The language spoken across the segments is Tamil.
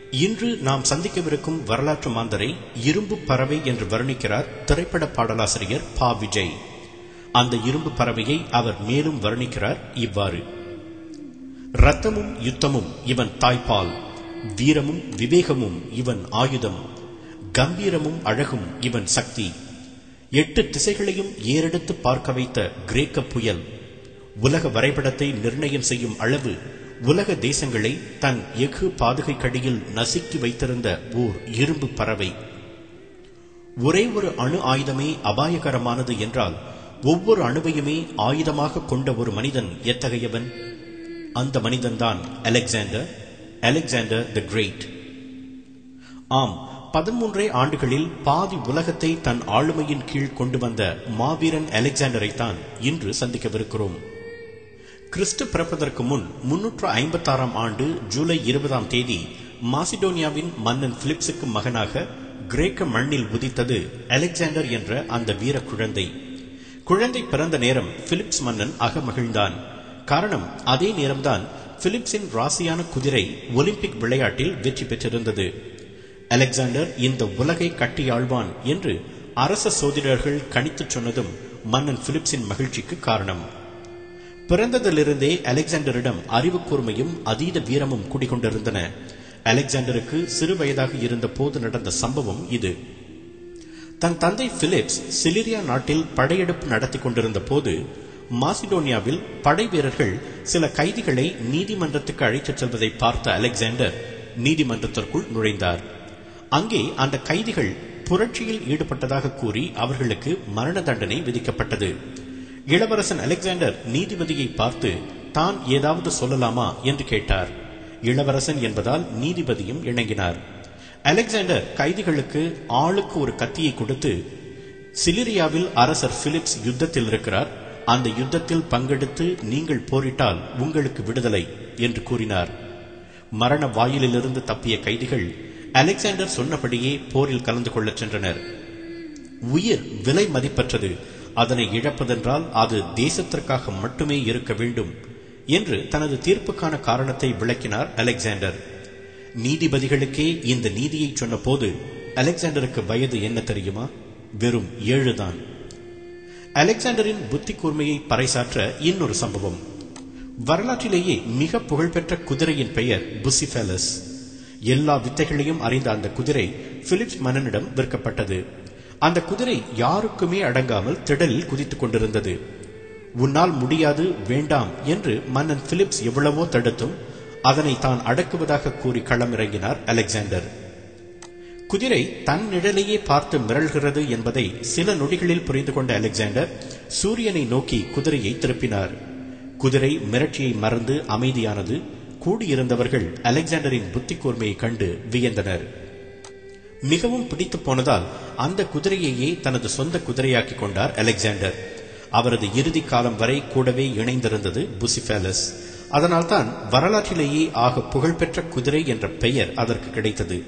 இன்று நாம் சந்திக்கவிருக்கும் வரலாற்று மாந்தரை இரும்பு பறவை என்று வர்ணிக்கிறார் திரைப்பட பாடலாசிரியர் பா விஜய் அந்த இரும்பு பறவையை அவர் மேலும் வர்ணிக்கிறார் இவ்வாறு ரத்தமும் யுத்தமும் இவன் தாய்ப்பால் வீரமும் விவேகமும் இவன் ஆயுதம் கம்பீரமும் அழகும் இவன் சக்தி எட்டு திசைகளையும் ஏறெடுத்து பார்க்க வைத்த கிரேக்க புயல் உலக வரைபடத்தை நிர்ணயம் செய்யும் அளவு உலக தேசங்களை தன் எஃகு பாதுகை கடியில் நசுக்கி வைத்திருந்த ஓர் இரும்பு பறவை ஒரே ஒரு அணு ஆயுதமே அபாயகரமானது என்றால் ஒவ்வொரு அணுவையுமே ஆயுதமாக கொண்ட ஒரு மனிதன் எத்தகையவன் அந்த மனிதன்தான் அலெக்சாண்டர் அலெக்சாண்டர் தி கிரேட் ஆம் பதிமூன்றே ஆண்டுகளில் பாதி உலகத்தை தன் ஆளுமையின் கீழ் கொண்டு வந்த மாவீரன் அலெக்சாண்டரை தான் இன்று சந்திக்கவிருக்கிறோம் கிறிஸ்து பிறப்பதற்கு முன் முன்னூற்று ஐம்பத்தாறாம் ஆண்டு ஜூலை இருபதாம் தேதி மாசிடோனியாவின் மன்னன் பிலிப்ஸுக்கு மகனாக கிரேக்க மண்ணில் உதித்தது அலெக்சாண்டர் என்ற அந்த வீர குழந்தை குழந்தை பிறந்த நேரம் பிலிப்ஸ் மன்னன் அகமகிழ்ந்தான் காரணம் அதே நேரம்தான் பிலிப்ஸின் ராசியான குதிரை ஒலிம்பிக் விளையாட்டில் வெற்றி பெற்றிருந்தது அலெக்சாண்டர் இந்த உலகை கட்டியாழ்வான் என்று அரச சோதிடர்கள் கணித்துச் சொன்னதும் மன்னன் பிலிப்ஸின் மகிழ்ச்சிக்கு காரணம் பிறந்ததிலிருந்தே அலெக்சாண்டரிடம் அறிவு கூர்மையும் அதீத வீரமும் குடிகொண்டிருந்தன அலெக்சாண்டருக்கு சிறு வயதாக இருந்த போது நடந்த சம்பவம் இது தன் தந்தை பிலிப்ஸ் சிலிரியா நாட்டில் படையெடுப்பு நடத்தி கொண்டிருந்த போது மாசிடோனியாவில் படை வீரர்கள் சில கைதிகளை நீதிமன்றத்துக்கு அழைத்துச் செல்வதை பார்த்த அலெக்சாண்டர் நீதிமன்றத்திற்குள் நுழைந்தார் அங்கே அந்த கைதிகள் புரட்சியில் ஈடுபட்டதாக கூறி அவர்களுக்கு மரண தண்டனை விதிக்கப்பட்டது இளவரசன் அலெக்சாண்டர் நீதிபதியை பார்த்து தான் ஏதாவது சொல்லலாமா என்று கேட்டார் இளவரசன் என்பதால் நீதிபதியும் இணங்கினார் அலெக்சாண்டர் கைதிகளுக்கு ஆளுக்கு ஒரு கத்தியை கொடுத்து சிலிரியாவில் அரசர் பிலிப்ஸ் யுத்தத்தில் இருக்கிறார் அந்த யுத்தத்தில் பங்கெடுத்து நீங்கள் போரிட்டால் உங்களுக்கு விடுதலை என்று கூறினார் மரண வாயிலிலிருந்து தப்பிய கைதிகள் அலெக்சாண்டர் சொன்னபடியே போரில் கலந்து கொள்ளச் சென்றனர் உயிர் விலை மதிப்பற்றது அதனை இழப்பதென்றால் அது தேசத்திற்காக மட்டுமே இருக்க வேண்டும் என்று தனது தீர்ப்புக்கான காரணத்தை விளக்கினார் அலெக்சாண்டர் நீதிபதிகளுக்கே இந்த நீதியை சொன்னபோது அலெக்சாண்டருக்கு வயது என்ன தெரியுமா வெறும் ஏழுதான் அலெக்சாண்டரின் புத்தி கூர்மையை பறைசாற்ற இன்னொரு சம்பவம் வரலாற்றிலேயே மிக புகழ்பெற்ற குதிரையின் பெயர் புசிபேலஸ் எல்லா வித்தைகளையும் அறிந்த அந்த குதிரை பிலிப்ஸ் மன்னனிடம் விற்கப்பட்டது அந்த குதிரை யாருக்குமே அடங்காமல் திடலில் குதித்துக் கொண்டிருந்தது உன்னால் முடியாது வேண்டாம் என்று மன்னன் பிலிப்ஸ் எவ்வளவோ தடுத்தும் அதனை தான் அடக்குவதாக கூறி களமிறங்கினார் அலெக்சாண்டர் குதிரை தன் நிழலையே பார்த்து மிரள்கிறது என்பதை சில நொடிகளில் புரிந்து கொண்ட அலெக்சாண்டர் சூரியனை நோக்கி குதிரையை திருப்பினார் குதிரை மிரட்சியை மறந்து அமைதியானது கூடியிருந்தவர்கள் அலெக்சாண்டரின் புத்தி கூர்மையை கண்டு வியந்தனர் மிகவும் பிடித்து போனதால் அந்த குதிரையையே தனது சொந்த குதிரையாக்கி கொண்டார் அலெக்சாண்டர் அவரது இறுதி காலம் வரை கூடவே இணைந்திருந்தது புசிபேலஸ் அதனால்தான் வரலாற்றிலேயே ஆக புகழ்பெற்ற குதிரை என்ற பெயர் அதற்கு கிடைத்தது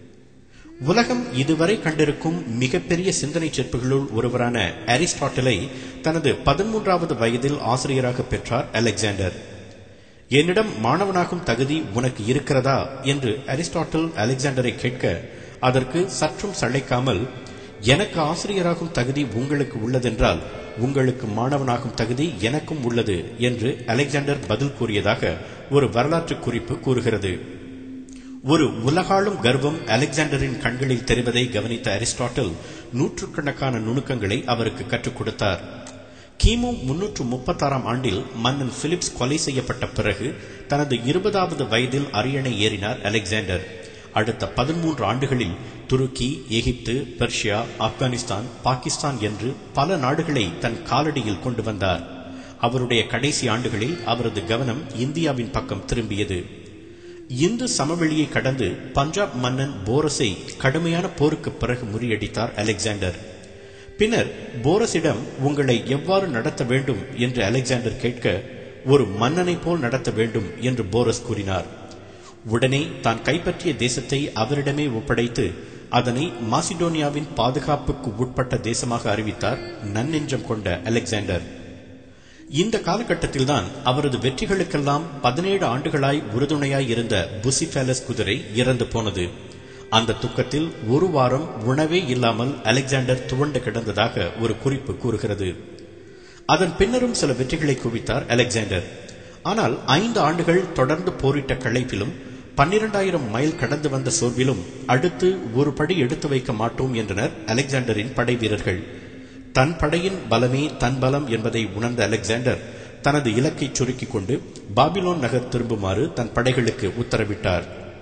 உலகம் இதுவரை கண்டிருக்கும் மிகப்பெரிய சிந்தனை சிற்புகளுள் ஒருவரான அரிஸ்டாட்டலை தனது பதிமூன்றாவது வயதில் ஆசிரியராக பெற்றார் அலெக்சாண்டர் என்னிடம் மாணவனாகும் தகுதி உனக்கு இருக்கிறதா என்று அரிஸ்டாட்டில் அலெக்சாண்டரை கேட்க அதற்கு சற்றும் சளைக்காமல் எனக்கு ஆசிரியராகும் தகுதி உங்களுக்கு உள்ளதென்றால் உங்களுக்கு மாணவனாகும் தகுதி எனக்கும் உள்ளது என்று அலெக்சாண்டர் பதில் கூறியதாக ஒரு வரலாற்று குறிப்பு கூறுகிறது ஒரு உலகாளும் கர்வம் அலெக்சாண்டரின் கண்களில் தெரிவதை கவனித்த அரிஸ்டாட்டில் நூற்றுக்கணக்கான நுணுக்கங்களை அவருக்கு கற்றுக் கொடுத்தார் கிமு முன்னூற்று முப்பத்தாறாம் ஆண்டில் மன்னன் பிலிப்ஸ் கொலை செய்யப்பட்ட பிறகு தனது இருபதாவது வயதில் அரியணை ஏறினார் அலெக்சாண்டர் அடுத்த பதிமூன்று ஆண்டுகளில் துருக்கி எகிப்து பெர்ஷியா ஆப்கானிஸ்தான் பாகிஸ்தான் என்று பல நாடுகளை தன் காலடியில் கொண்டு வந்தார் அவருடைய கடைசி ஆண்டுகளில் அவரது கவனம் இந்தியாவின் பக்கம் திரும்பியது இந்து சமவெளியை கடந்து பஞ்சாப் மன்னன் போரஸை கடுமையான போருக்கு பிறகு முறியடித்தார் அலெக்சாண்டர் பின்னர் போரஸிடம் உங்களை எவ்வாறு நடத்த வேண்டும் என்று அலெக்சாண்டர் கேட்க ஒரு மன்னனை போல் நடத்த வேண்டும் என்று போரஸ் கூறினார் உடனே தான் கைப்பற்றிய தேசத்தை அவரிடமே ஒப்படைத்து அதனை மாசிடோனியாவின் பாதுகாப்புக்கு உட்பட்ட தேசமாக அறிவித்தார் நன்னெஞ்சம் கொண்ட அலெக்சாண்டர் இந்த காலகட்டத்தில்தான் அவரது வெற்றிகளுக்கெல்லாம் பதினேழு ஆண்டுகளாய் உறுதுணையாய் இருந்த புசிபேலஸ் குதிரை இறந்து போனது அந்த துக்கத்தில் ஒரு வாரம் உணவே இல்லாமல் அலெக்சாண்டர் துவண்டு கிடந்ததாக ஒரு குறிப்பு கூறுகிறது அதன் பின்னரும் சில வெற்றிகளை குவித்தார் அலெக்சாண்டர் ஆனால் ஐந்து ஆண்டுகள் தொடர்ந்து போரிட்ட களைப்பிலும் பன்னிரண்டாயிரம் மைல் கடந்து வந்த சோர்விலும் அடுத்து ஒரு படி எடுத்து வைக்க மாட்டோம் என்றனர் அலெக்சாண்டரின் படை வீரர்கள் தன் படையின் பலமே தன் பலம் என்பதை உணர்ந்த அலெக்சாண்டர் தனது இலக்கை சுருக்கிக் கொண்டு பாபிலோன் நகர் திரும்புமாறு தன் படைகளுக்கு உத்தரவிட்டார்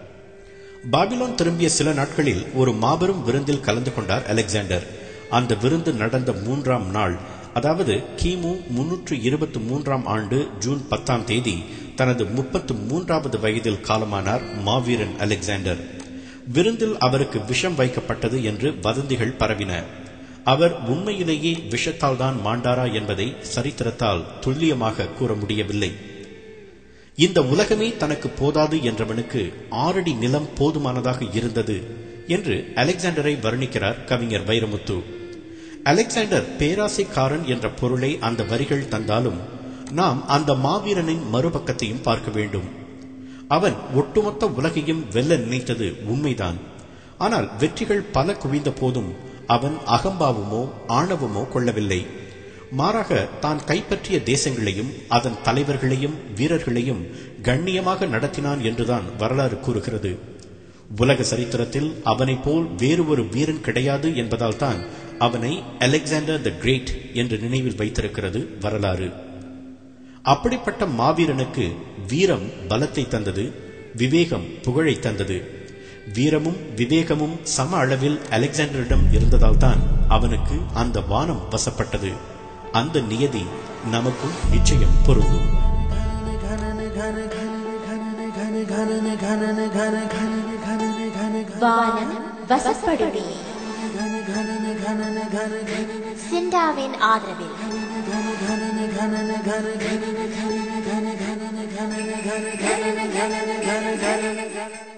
பாபிலோன் திரும்பிய சில நாட்களில் ஒரு மாபெரும் விருந்தில் கலந்து கொண்டார் அலெக்சாண்டர் அந்த விருந்து நடந்த மூன்றாம் நாள் அதாவது கிமு முன்னூற்று இருபத்தி மூன்றாம் ஆண்டு ஜூன் பத்தாம் தேதி தனது முப்பத்து மூன்றாவது வயதில் காலமானார் மாவீரன் அலெக்சாண்டர் விருந்தில் அவருக்கு விஷம் வைக்கப்பட்டது என்று வதந்திகள் பரவின அவர் உண்மையிலேயே விஷத்தால் தான் மாண்டாரா என்பதை சரித்திரத்தால் துல்லியமாக கூற முடியவில்லை இந்த உலகமே தனக்கு போதாது என்றவனுக்கு ஆறடி நிலம் போதுமானதாக இருந்தது என்று அலெக்சாண்டரை வர்ணிக்கிறார் கவிஞர் வைரமுத்து அலெக்சாண்டர் பேராசைக்காரன் என்ற பொருளை அந்த வரிகள் தந்தாலும் நாம் அந்த மாவீரனின் மறுபக்கத்தையும் பார்க்க வேண்டும் அவன் ஒட்டுமொத்த உலகையும் வெல்ல நினைத்தது உண்மைதான் ஆனால் வெற்றிகள் பல குவிந்த போதும் அவன் அகம்பாவமோ ஆணவமோ கொள்ளவில்லை மாறாக தான் கைப்பற்றிய தேசங்களையும் அதன் தலைவர்களையும் வீரர்களையும் கண்ணியமாக நடத்தினான் என்றுதான் வரலாறு கூறுகிறது உலக சரித்திரத்தில் அவனைப் போல் வேறு ஒரு வீரன் கிடையாது என்பதால் தான் அவனை அலெக்சாண்டர் த கிரேட் என்று நினைவில் வைத்திருக்கிறது வரலாறு அப்படிப்பட்ட மாவீரனுக்கு வீரம் பலத்தை தந்தது விவேகம் புகழை தந்தது வீரமும் விவேகமும் சம அளவில் அலெக்சாண்டரிடம் இருந்ததால் தான் அவனுக்கு அந்த வானம் வசப்பட்டது அந்த நியதி நமக்கும் நிச்சயம் பொருந்தும் வானம் வசப்படுமே சிண்டாவின் ஆதரவில் Gana, gana, gana, gana, gana, gana, gana, gana, gana, gana, gana, gana, gana, gana.